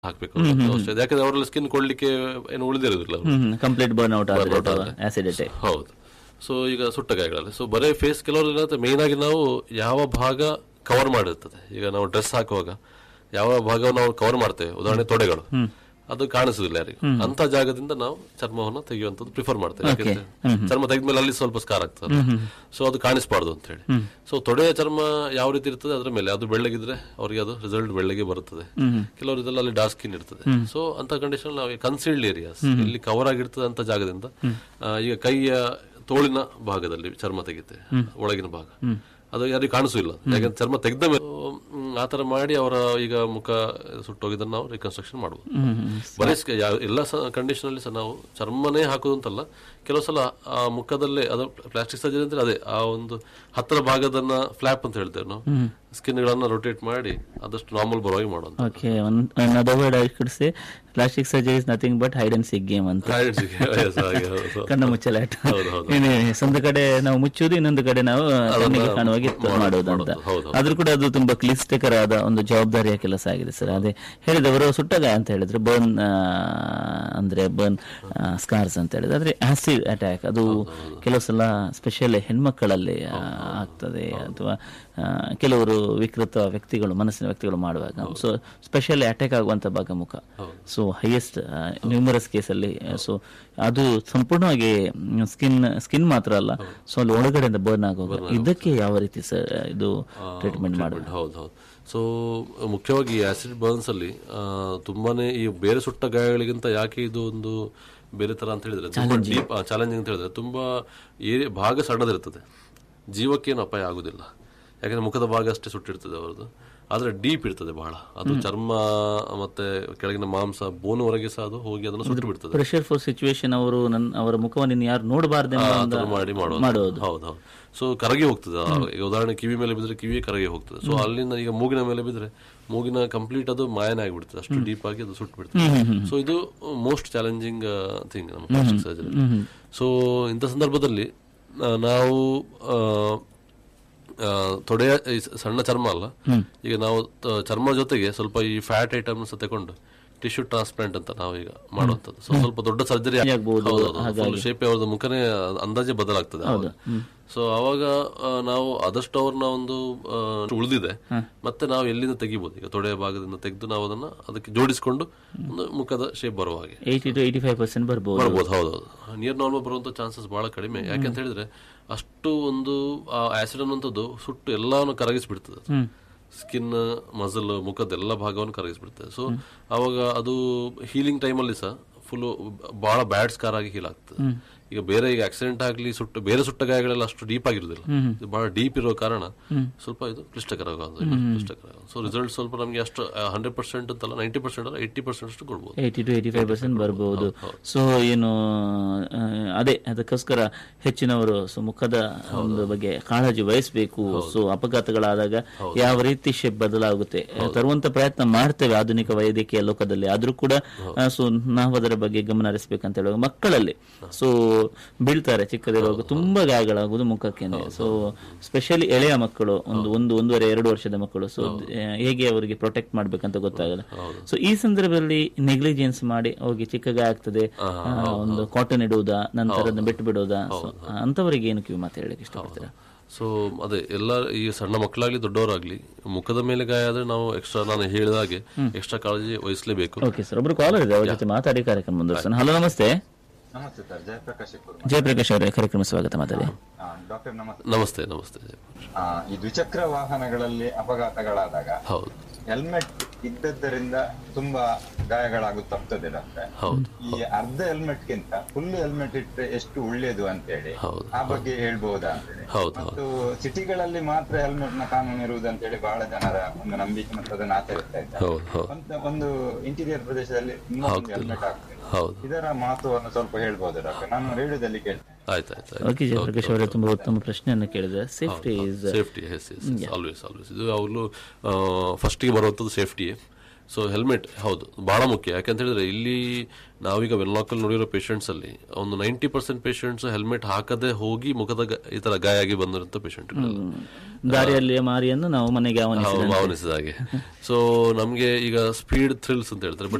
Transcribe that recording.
ಹಾಕ್ಬೇಕು ಅನ್ನೋ ಅವಶ್ಯಕತೆ ಇದೆ. ಯಾಕಂದ್ರೆ ಅವರಲ್ಲಿ ಸ್ಕಿನ್ ಕೊಡ್ಲಿಕ್ಕೆ ಏನು ಉಳಿದಿರೋದಿಲ್ಲ ಅವ್ರು. ಕಂಪ್ಲೀಟ್ ಬರ್ನ್ ಔಟ್ ಆದ್ರೆ Burnout ಅಥವಾ ಆದ್ರೆ. ಆಸಿಡ್ ಅಟ್ಯಾಕ್ ಹೌದು ಸೊ ಈಗ ಸುಟ್ಟ ಗಾಯಗಳಲ್ಲಿ ಸೊ ಬರೇ ಫೇಸ್ ಕೆಲವರು ಮೇನ್ ಆಗಿ ನಾವು ಯಾವ ಭಾಗ ಕವರ್ ಮಾಡಿರ್ತದೆ ಈಗ ನಾವು ಡ್ರೆಸ್ ಹಾಕುವಾಗ ಯಾವ ಭಾಗವನ್ನು ನಾವು ಕವರ್ ಮಾಡ್ತೇವೆ ಉದಾಹರಣೆ ತೊಡೆಗಳು ಅದು ಕಾಣಿಸುದಿಲ್ಲ ಯಾರಿಗೂ ಅಂತ ಜಾಗದಿಂದ ನಾವು ಚರ್ಮವನ್ನು ತೆಗೆಯುವಂತದ್ದು ಪ್ರಿಫರ್ ಮಾಡ್ತೇವೆ ಯಾಕಂದ್ರೆ ಚರ್ಮ ತೆಗೆದ್ಮೇಲೆ ಅಲ್ಲಿ ಸ್ವಲ್ಪ ಸ್ಕಾರ್ ಆಗ್ತದೆ ಸೊ ಅದು ಕಾಣಿಸಬಾರ್ದು ಅಂತ ಹೇಳಿ ಸೊ ತೊಡೆಯ ಚರ್ಮ ಯಾವ ರೀತಿ ಇರ್ತದೆ ಅದ್ರ ಮೇಲೆ ಅದು ಬೆಳ್ಳಗಿದ್ರೆ ಅವರಿಗೆ ಅದು ರಿಸಲ್ಟ್ ಬೆಳ್ಳಗೆ ಬರುತ್ತದೆ ಕೆಲವರು ಇದೆಲ್ಲ ಅಲ್ಲಿ ಡಾರ್ಕ್ ಸ್ಕಿನ್ ಇರ್ತದೆ ಸೊ ಅಂತ ಕಂಡೀಷನ್ ನಾವು ಕನ್ಸೀಲ್ಡ್ ಏರಿಯಾಸ್ ಇಲ್ಲಿ ಕವರ್ ಆಗಿರ್ತದೆ ಅಂತ ಜಾಗದಿಂದ ಆ, ಈಗ ಕೈಯ ತೋಳಿನ ಭಾಗದಲ್ಲಿ ಚರ್ಮ ತೆಗಿತೆ ಒಳಗಿನ ಭಾಗ ಅದು ಯಾರಿಗೂ ಕಾಣಿಸೋದಿಲ್ಲ ಯಾಕಂದ್ರೆ ಚರ್ಮ ತೆಗೆದ ಮೇಲೆ ಮ್, ಆ ತರ ಮಾಡಿ ಅವರ ಈಗ ಮುಖ ಸುಟ್ಟೋಗಿದ್ದನ್ನು ನಾವು ರಿಕನ್ಸ್ಟ್ರಕ್ಷನ್ ಮಾಡಬಹುದು ಬರೀ ಸ್ಕ- ಯಾ- ಎಲ್ಲ ಕಂಡೀಷನ್ ಅಲ್ಲಿ ಸಹ ನಾವು ಚರ್ಮನೇ ಹಾಕುದು ಅಂತಲ್ಲ ಕೆಲವು ಸಲ ಆ ಮುಖದಲ್ಲೇ ಅದು ಪ್ಲಾಸ್ಟಿಕ್ ಸರ್ಜರಿ ಅಂದ್ರೆ ಅದೇ ಆ ಒಂದು ಹತ್ತಿರ ಭಾಗದನ್ನ ಫ್ಲಾಪ್ ಅಂತ ಹೇಳ್ತೇವೆ ನಾವು ಸ್ಕಿನ್ ಗಳನ್ನ ರೊಟೇಟ್ ಮಾಡಿ ಆದಷ್ಟು ನಾರ್ಮಲ್ ಬರುವಾಗಿ ಮಾಡೋದು okay another word I could say plastic surgery is nothing but hide and seek game ಅಂತ Yes, ಹಾಗೆ, ಹೌದು. ಕಣ್ಣು ಮುಚ್ಚಲಾಟ ಹೌದು, ಹೌದು. ಏನೇ, ಒಂದು ಕಡೆ ನಾವು ಮುಚ್ಚುವುದು ಇನ್ನೊಂದು ಕಡೆ ನಾವು ಕಣ್ಣಿಗೆ ಕಾಣುವಾಗೆ ಮಾಡೋದು, ಮಾಡುವುದು ಅಂತ ಮಾಡೋದು, ಹೌದು. ಆದ್ರೂ ಕೂಡ ಅದು ತುಂಬಾ ಕ್ಲಿಷ್ಟಕರಾದ ಒಂದು ಜವಾಬ್ದಾರಿಯ ಕೆಲಸ ಆಗಿದೆ ಸರ್ ಅದೇ ಹೇಳಿದವರು ಸುಟ್ಟಗಾಯ ಅಂತ ಹೇಳಿದ್ರೆ ಬರ್ನ್ ಅಂದ್ರೆ ಬರ್ನ್ ಸ್ಕಾರ್ಸ್ ಅಂತ ಹೇಳಿದ್ರೆ ಆದ್ರೆ ಆಸಿಡ್ ಅಟ್ಯಾಕ್ ಅದು ಕೆಲವು ಸಲ ಸ್ಪೆಷಲ್ ಹೆಣ್ಮಕ್ಕಳಲ್ಲಿ ಆ, ಆಗ್ತದೆ ಅಥವಾ ಆ, ಕೆಲವರು ವಿಕೃತ ವ್ಯಕ್ತಿಗಳು ಮನಸ್ಸಿನ ವ್ಯಕ್ತಿಗಳು ಮಾಡುವಾಗ ಸೊ ಸ್ಪೆಷಲ್ ಅಟ್ಯಾಕ್ ಆಗುವಂತ ಭಾಗ ಮುಖ ಸೊ ಹೈಯೆಸ್ಟ್ ನ್ಯೂಮರಸ್ ಕೇಸಲ್ಲಿ ಸೊ ಅದು ಸಂಪೂರ್ಣವಾಗಿ ಸ್ಕಿನ್ ಸ್ಕಿನ್ ಮಾತ್ರ ಅಲ್ಲ ಸೊ ಅಲ್ಲಿ ಒಳಗಡೆಯಿಂದ ಬರ್ನ್ ಆಗುವಾಗ ಇದಕ್ಕೆ ಯಾವ ರೀತಿ ಸರ್ ಇದು ಟ್ರೀಟ್ಮೆಂಟ್ ಮಾಡಬೇಕು ಹೌದು ಹೌದು ಸೊ ಮುಖ್ಯವಾಗಿ ಆಸಿಡ್ ಬರ್ನ್ಸ್ ಅಲ್ಲಿ ಆ, ತುಂಬಾನೇ ಈ ಬೇರೆ ಸುಟ್ಟ ಗಾಯಗಳಿಗಿಂತ ಯಾಕೆ ಇದು ಒಂದು ಬೇರೆ ತರ ಅಂತ ಹೇಳಿದ್ರೆ ತುಂಬಾ ಡೀಪ್ ಚಾಲೆಂಜಿಂಗ್ ಅಂತ ಹೇಳಿದ್ರೆ ತುಂಬಾ ಏರಿಯಾ ಭಾಗ ಸಣ್ಣದಿರ್ತದೆ ಜೀವಕ್ಕೇನು ಅಪಾಯ ಆಗುದಿಲ್ಲ ಯಾಕಂದ್ರೆ ಮುಖದ ಭಾಗ ಅಷ್ಟೇ ಸುಟ್ಟಿರ್ತದೆ ಅವರದು ಆದ್ರೆ ಡೀಪ್ ಇರ್ತದೆ ಬಹಳ ಅದು ಚರ್ಮ ಮತ್ತೆ ಕೆಳಗಿನ ಮಾಂಸ ಬೋನ್ವರೆಗೆ ಸಹ ಅದು ಹೋಗಿ ಅದನ್ನು ಸುಟ್ಟು ಬಿಡ್ತದೆ ಪ್ರೆಷರ್ ಫಾರ್ ಸಿಚುವೇಶನ್ ಅವರು ನನ್ನ ಅವರ ಮುಖವನ್ನು ಇನ್ನು ಯಾರು ನೋಡಬಾರ್ದು ಆ ಥರ ಮಾಡಿ ಮಾಡೋದು ಮಾಡೋದು ಹೌದು ಹೌದು ಸೊ ಕರಗಿ ಹೋಗ್ತದೆ ಆ, ಈಗ ಉದಾಹರಣೆ ಕಿವಿ ಮೇಲೆ ಬಿದ್ರೆ ಕಿವಿ ಕರಗಿ ಹೋಗ್ತದೆ ಸೊ ಅಲ್ಲಿಂದ ಈಗ ಮೂಗಿನ ಮೇಲೆ ಬಿದ್ರೆ ಮೂಗಿನ ಕಂಪ್ಲೀಟ್ ಅದು ಮಾಯನ ಆಗಿಬಿಡ್ತದೆ ಅಷ್ಟು ಡೀಪ್ ಆಗಿ ಅದು ಸುಟ್ಟು ಬಿಡ್ತದೆ ಸೊ ಇದು ಮೋಸ್ಟ್ ಚಾಲೆಂಜಿಂಗ್ ಥಿಂಗ್ ನಮ್ಮ ಪ್ಲಾಸ್ಟಿಕ್ ಸರ್ಜರಿ ಸೊ ಇಂಥ ಸಂದರ್ಭದಲ್ಲಿ ಆ, ನಾವು ಆ, ಆ, ತೊಡೆಯ ಈ ಸ- ಸಣ್ಣ ಚರ್ಮ ಅಲ್ಲ ಈಗ ನಾವು ತ- ಚರ್ಮ ಜೊತೆಗೆ ಸ್ವಲ್ಪ ಈ ಫ್ಯಾಟ್ ಐಟಮ್ಸ್ ತಕೊಂಡು ಟಿಶ್ಯೂ ಟ್ರಾನ್ಸ್ಪ್ಲಾಂಟ್ ಅಂತ ನಾವು ಈಗ ಮಾಡುವಂಥದ್ದು ಸೊ ಸ್ವಲ್ಪ ದೊಡ್ಡ ಸರ್ಜರಿ ಆಗ್ಬೋದು, ಫುಲ್ ಶೇಪ್ ಅವ್ರದ್ದು ಮುಖನೇ ಅಂದಾಜೆ ಬದಲಾಗ್ತದೆ ಆವಾಗ. ಸೊ ಅವಾಗ ಆ, ನಾವು ಆದಷ್ಟು ಅವ್ರನ್ನ ಒಂದು ಆ, ಉಳಿದಿದೆ ಮತ್ತೆ ನಾವು ಎಲ್ಲಿಂದ ತೆಗಿಬಹುದು ಈಗ ತೊಡೆಯ ಭಾಗದಿಂದ ತೆಗೆದು ನಾವು ಅದನ್ನ ಅದಕ್ಕೆ ಜೋಡಿಸಿಕೊಂಡು ಒಂದು ಮುಖದ ಶೇಪ್ ಬರುವ ಹಾಗೆ eighty to eighty five percent ಬರ್ಬೋದು ಬರ್ಬೋದು ಹೌದೌದು ನಿಯರ್ ನಾರ್ಮಲ್ ಬರುವಂತ ಚಾನ್ಸಸ್ ಬಹಳ ಕಡಿಮೆ ಯಾಕೆಂತ ಹೇಳಿದ್ರೆ ಅಷ್ಟು ಒಂದು ಆ ಆಸಿಡ್ ಅನ್ನುವಂಥದ್ದು ಸುಟ್ಟು ಎಲ್ಲವನ್ನು ಕರಗಿಸ್ಬಿಡ್ತದೆ ಸ್ಕಿನ್ ಮಸಲ್ ಮುಖದ ಎಲ್ಲ ಭಾಗವನ್ನು ಕರಗಿಸ್ಬಿಡ್ತದೆ ಸೊ ಅವಾಗ ಅದು ಹೀಲಿಂಗ್ ಟೈಮಲ್ಲಿ ಸಹ ಫುಲ್ ಬಹಳ ಬ್ಯಾಡ್ ಸ್ಕಾರ್ ಆಗಿ ಹೀಲ್ ಆಗ್ತದೆ ಈಗ ಬೇರೆ ಈಗ ಆಕ್ಸಿಡೆಂಟ್ ಆಗ್ಲಿ ಸುಟ್ಟು ಬೇರೆ ಸುಟ್ಟ ಗಾಯಗಳೆಲ್ಲ ಅಷ್ಟು ಡೀಪ್ ಆಗಿರುದಿಲ್ಲ ಇದು ಬಹಳ ಡೀಪ್ ಇರೋ ಕಾರಣ ಸ್ವಲ್ಪ ಇದು ಕ್ಲಿಷ್ಟಕರ ಕ್ಲಿಷ್ಟಕರ ಸೊ ರಿಸಲ್ಟ್ ಸ್ವಲ್ಪ ನಮಗೆ ಅಷ್ಟು ಹಂಡ್ರೆಡ್ ಪರ್ಸೆಂಟ್ ಅಂತಲ್ಲ ನೈಂಟಿ ಪರ್ಸೆಂಟ್ ಅಲ್ಲ ಏಯ್ಟಿ ಪರ್ಸೆಂಟ್ ಅಷ್ಟು ಕೊಡ್ಬೋದು eighty to eighty five percent ಬರ್ಬೋದು ಸೊ ಏನು ಆ, ಅದೇ ಅದಕ್ಕೋಸ್ಕರ ಹೆಚ್ಚಿನವರು ಸೊ ಮುಖದ ಒಂದು ಬಗ್ಗೆ ಕಾಳಜಿ ವಹಿಸಬೇಕು ಸೊ ಅಪಘಾತಗಳಾದಾಗ ಯಾವ ರೀತಿ ಶೇಪ್ ಬದಲಾಗುತ್ತೆ ತರುವಂತ ಪ್ರಯತ್ನ ಮಾಡ್ತೇವೆ ಆಧುನಿಕ ವೈದ್ಯಕೀಯ ಲೋಕದಲ್ಲಿ ಆದ್ರೂ ಕೂಡ ಸೊ ನಾವು ಅದರ ಬಗ್ಗೆ ಗಮನ ಹರಿಸಬೇಕಂತ ಹೇಳುವಾಗ ಮಕ್ಕಳಲ್ಲಿ ಸೊ ಬೀಳ್ತಾರೆ ಚಿಕ್ಕದಿರುವಾಗ ತುಂಬಾ ಗಾಯಗಳಾಗುವುದು ಮುಖಕ್ಕೆ ಸೊ ಸ್ಪೆಷಲಿ ಎಳೆಯ ಮಕ್ಕಳು ಒಂದು ಒಂದು ಒಂದೂವರೆ ಎರಡು ವರ್ಷದ ಮಕ್ಕಳು ಸೊ ಹೇಗೆ ಅವರಿಗೆ ಪ್ರೊಟೆಕ್ಟ್ ಮಾಡ್ಬೇಕಂತ ಗೊತ್ತಾಗಲ್ಲ ಸೊ ಈ ಸಂದರ್ಭದಲ್ಲಿ ನೆಗ್ಲಿಜೆನ್ಸ್ ಮಾಡಿ ಹೋಗಿ ಚಿಕ್ಕ ಗಾಯ ಆಗ್ತದೆ ಆ, ಒಂದು ಕಾಟನ್ ಇಡುವುದಾ ನಂತರ ಅದನ್ನ ಬಿಟ್ಟು ಬಿಡುವುದಾ So, ಅಂತವರಿಗೆ ಏನು ಕಿವಿ ಮಾತು ಹೇಳಕ್ಕೆ ಇಷ್ಟಪಡ್ತೀರಾ ಸೊ ಅದೇ ಎಲ್ಲ ಈ ಸಣ್ಣ ಮಕ್ಕಳಾಗ್ಲಿ ದೊಡ್ಡವರಾಗ್ಲಿ ಮುಖದ ಮೇಲೆ ಗಾಯ ಆದ್ರೆ ನಾವು ಎಕ್ಸ್ಟ್ರಾ ನಾನು ಹೇಳಿದ ಹಾಗೆ ಎಕ್ಸ್ಟ್ರಾ ಕಾಳಜಿ ವಹಿಸಲೇಬೇಕು ಓಕೆ ಸರ್ ಒಬ್ರು ಕಾಲರ್ ಇದೆ ಅವ್ರ ಜೊತೆ ಮಾತಾಡಿ ಕಾರ್ಯಕ್ರಮ ಮುಂದುವರ್ಸೋಣ ಹಲೋ ನಮಸ್ತೆ ನಮಸ್ತೆ ಸರ್ ಜಯಪ್ರಕಾಶ್ ಕುರ್ಮ ಜಯಪ್ರಕಾಶ್ ಅವರೇ ಕಾರ್ಯಕ್ರಮ ಸ್ವಾಗತ ಮಾತಾಡಿ ಡಾಕ್ಟರ್ ನಮಸ್ತೆ ನಮಸ್ತೆ ನಮಸ್ತೆ ಆ, ಈ ದ್ವಿಚಕ್ರ ವಾಹನಗಳಲ್ಲಿ ಅಪಘಾತಗಳಾದಾಗ ಹೌದು ಹೆಲ್ಮೆಟ್ ಇದ್ದದ್ದರಿಂದ ತುಂಬಾ ಗಾಯಗಳಾಗುತ್ತ ತಪ್ತದೆ ಡಾಕ್ಟ್ರೆ ಹೌದು ಈ ಅರ್ಧ ಹೆಲ್ಮೆಟ್ ಗಿಂತ ಫುಲ್ ಹೆಲ್ಮೆಟ್ ಇಟ್ಟರೆ ಎಷ್ಟು ಒಳ್ಳೇದು ಅಂತೇಳಿ ಹೌದು ಆ ಬಗ್ಗೆ ಹೇಳ್ಬಹುದಾ ಅಂತೇಳಿ ಹೌದು ಹೌದು ಮತ್ತು ಸಿಟಿಗಳಲ್ಲಿ ಮಾತ್ರ ಹೆಲ್ಮೆಟ್ ನ ಕಾನೂನು ಇರುವುದು ಅಂತೇಳಿ ಬಹಳ ಜನರ ಒಂದು ನಂಬಿಕೆ ಮತ್ತು ಅದನ್ನು ಆಚರಿಸ್ತಾ ಇದ್ದಾರೆ ಹೌದು ಹೌದು ಒಂದು- ಒಂದು ಇಂಟೀರಿಯರ್ ಪ್ರದೇಶದಲ್ಲಿ ಇನ್ನೊಂದು ಹೆಲ್ಮೆಟ್ ಆಗ್ತದೆ ಹೌದು ಇದರ ಮಹತ್ವವನ್ನು ಸ್ವಲ್ಪ ಹೇಳ್ಬೋದು ಡಾಕ್ಟರ್ ನಾನು ರೇಡಿಯೋದಲ್ಲಿ ಕೇಳ್ತೇನೆ ಆಯ್ತು ಆಯ್ತು ಓಕೆ ಜಯಪ್ರಕಾಶ್ ಅವರೇ ತುಂಬಾ ಉತ್ತಮ ಪ್ರಶ್ನೆಯನ್ನು ಕೇಳಿದ್ರೆ safety is safety is is always always ಇದು ಅವರು ಫಸ್ಟಿಗೆ ಬರುವಂಥದ್ದು ಸೇಫ್ಟಿಯೇ ಸೊ ಹೆಲ್ಮೆಟ್ ಹೌದು ಬಹಳ ಮುಖ್ಯ ಯಾಕಂತ ಹೇಳಿದ್ರೆ ಇಲ್ಲಿ ನಾವೀಗ ವೆನ್ಲಾಕ್ ಅಲ್ಲಿ ನೋಡಿರೋ ಪೇಷಂಟ್ಸ್ ಅಲ್ಲಿ ಒಂದು ನೈಂಟಿ ಪರ್ಸೆಂಟ್ ಪೇಷಂಟ್ಸ್ ಹೆಲ್ಮೆಟ್ ಹಾಕದೆ ಹೋಗಿ ಮುಖದ ಗ- ಈ ತರ ಗಾಯ ಆಗಿ ಬಂದಿರುವಂತ ಪೇಷಂಟ್ ದಾರಿಯಲ್ಲಿ ಮಾರಿಯನ್ನು ನಾವು ಮನೆಗೆ ಆಹ್ವಾನಿಸಿದ ಭಾವನಿಸಿದ ಹಾಗೆ ಸೊ ನಮ್ಗೆ ಈಗ ಸ್ಪೀಡ್ ಥ್ರಿಲ್ಸ್ ಅಂತ ಹೇಳ್ತಾರೆ ಬಟ್